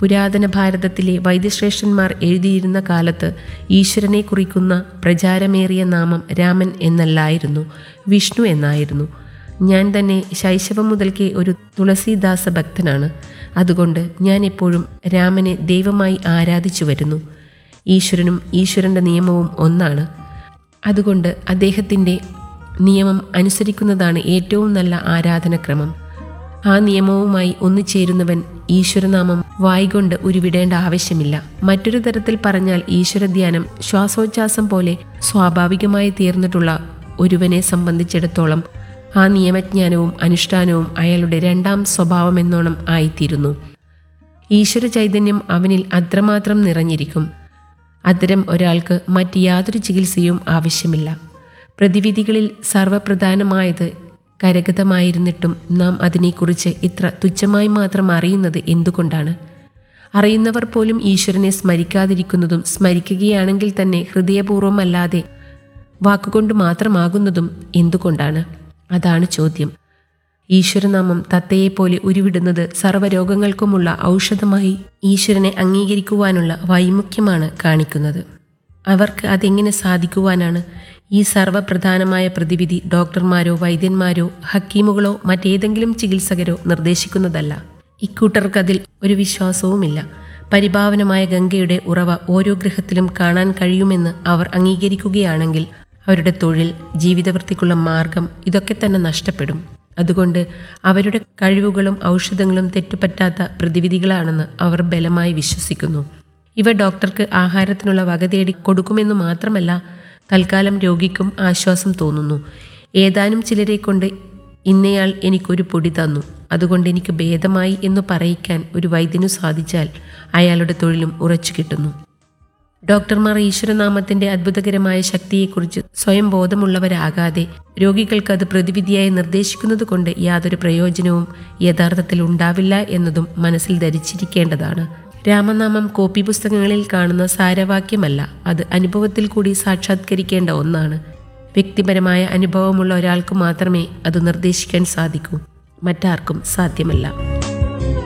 പുരാതന ഭാരതത്തിലെ വൈദ്യശ്രേഷ്ഠന്മാർ എഴുതിയിരുന്ന കാലത്ത് ഈശ്വരനെ കുറിക്കുന്ന പ്രചാരമേറിയ നാമം രാമൻ എന്നല്ലായിരുന്നു വിഷ്ണു എന്നായിരുന്നു ഞാൻ തന്നെ ശൈശവം മുതൽക്കേ ഒരു തുളസീദാസ ഭക്തനാണ് അതുകൊണ്ട് ഞാൻ എപ്പോഴും രാമനെ ദൈവമായി ആരാധിച്ചു വരുന്നു ഈശ്വരനും ഈശ്വരൻ്റെ നിയമവും ഒന്നാണ് അതുകൊണ്ട് അദ്ദേഹത്തിൻ്റെ നിയമം അനുസരിക്കുന്നതാണ് ഏറ്റവും നല്ല ആരാധനക്രമം ആ നിയമവുമായി ഒന്നുചേരുന്നവൻ ഈശ്വരനാമം വായികൊണ്ട് ഉരുവിടേണ്ട ആവശ്യമില്ല മറ്റൊരു തരത്തിൽ പറഞ്ഞാൽ ഈശ്വരധ്യാനം ശ്വാസോച്ഛ്വാസം പോലെ സ്വാഭാവികമായി തീർന്നിട്ടുള്ള ഒരുവനെ സംബന്ധിച്ചിടത്തോളം ആ നിയമജ്ഞാനവും അനുഷ്ഠാനവും അയാളുടെ രണ്ടാം സ്വഭാവമെന്നോണം ആയിത്തീരുന്നു ഈശ്വര ചൈതന്യം അവനിൽ അത്രമാത്രം നിറഞ്ഞിരിക്കും അത്തരം ഒരാൾക്ക് മറ്റ് യാതൊരു ചികിത്സയും ആവശ്യമില്ല പ്രതിവിധികളിൽ സർവപ്രധാനമായത് കരഗതമായിരുന്നിട്ടും നാം അതിനെക്കുറിച്ച് ഇത്ര തുച്ഛമായി മാത്രം അറിയുന്നത് എന്തുകൊണ്ടാണ് അറിയുന്നവർ പോലും ഈശ്വരനെ സ്മരിക്കാതിരിക്കുന്നതും സ്മരിക്കുകയാണെങ്കിൽ തന്നെ ഹൃദയപൂർവ്വമല്ലാതെ വാക്കുകൊണ്ട് മാത്രമാകുന്നതും എന്തുകൊണ്ടാണ് അതാണ് ചോദ്യം ഈശ്വരനാമം തത്തയെപ്പോലെ ഉരുവിടുന്നത് സർവ്വരോഗങ്ങൾക്കുമുള്ള ഔഷധമായി ഈശ്വരനെ അംഗീകരിക്കുവാനുള്ള വൈമുഖ്യമാണ് കാണിക്കുന്നത് അവർക്ക് അതെങ്ങനെ സാധിക്കുവാനാണ് ഈ സർവ്വപ്രധാനമായ പ്രതിവിധി ഡോക്ടർമാരോ വൈദ്യന്മാരോ ഹക്കീമുകളോ മറ്റേതെങ്കിലും ചികിത്സകരോ നിർദ്ദേശിക്കുന്നതല്ല ഇക്കൂട്ടർക്കതിൽ ഒരു വിശ്വാസവുമില്ല പരിഭാവനമായ ഗംഗയുടെ ഉറവ ഓരോ ഗൃഹത്തിലും കാണാൻ കഴിയുമെന്ന് അവർ അംഗീകരിക്കുകയാണെങ്കിൽ അവരുടെ തൊഴിൽ ജീവിതവൃത്തിക്കുള്ള മാർഗം ഇതൊക്കെ തന്നെ നഷ്ടപ്പെടും അതുകൊണ്ട് അവരുടെ കഴിവുകളും ഔഷധങ്ങളും തെറ്റുപറ്റാത്ത പ്രതിവിധികളാണെന്ന് അവർ ബലമായി വിശ്വസിക്കുന്നു ഇവ ഡോക്ടർക്ക് ആഹാരത്തിനുള്ള വക തേടി കൊടുക്കുമെന്ന് മാത്രമല്ല തൽക്കാലം രോഗിക്കും ആശ്വാസം തോന്നുന്നു ഏതാനും ചിലരെ കൊണ്ട് ഇന്നയാൾ എനിക്കൊരു പൊടി തന്നു അതുകൊണ്ട് എനിക്ക് ഭേദമായി എന്ന് പറയിക്കാൻ ഒരു വൈദ്യനു സാധിച്ചാൽ അയാളുടെ തൊഴിലും ഉറച്ചു കിട്ടുന്നു ഡോക്ടർമാർ ഈശ്വരനാമത്തിന്റെ അത്ഭുതകരമായ ശക്തിയെക്കുറിച്ച് സ്വയം ബോധമുള്ളവരാകാതെ രോഗികൾക്ക് അത് പ്രതിവിധിയായി നിർദ്ദേശിക്കുന്നത് കൊണ്ട് യാതൊരു പ്രയോജനവും യഥാർത്ഥത്തിൽ ഉണ്ടാവില്ല എന്നതും മനസ്സിൽ ധരിച്ചിരിക്കേണ്ടതാണ് രാമനാമം കോപ്പി പുസ്തകങ്ങളിൽ കാണുന്ന സാരവാക്യമല്ല അത് അനുഭവത്തിൽ കൂടി സാക്ഷാത്കരിക്കേണ്ട ഒന്നാണ് വ്യക്തിപരമായ അനുഭവമുള്ള ഒരാൾക്ക് മാത്രമേ അത് നിർദ്ദേശിക്കാൻ സാധിക്കൂ മറ്റാർക്കും സാധ്യമല്ല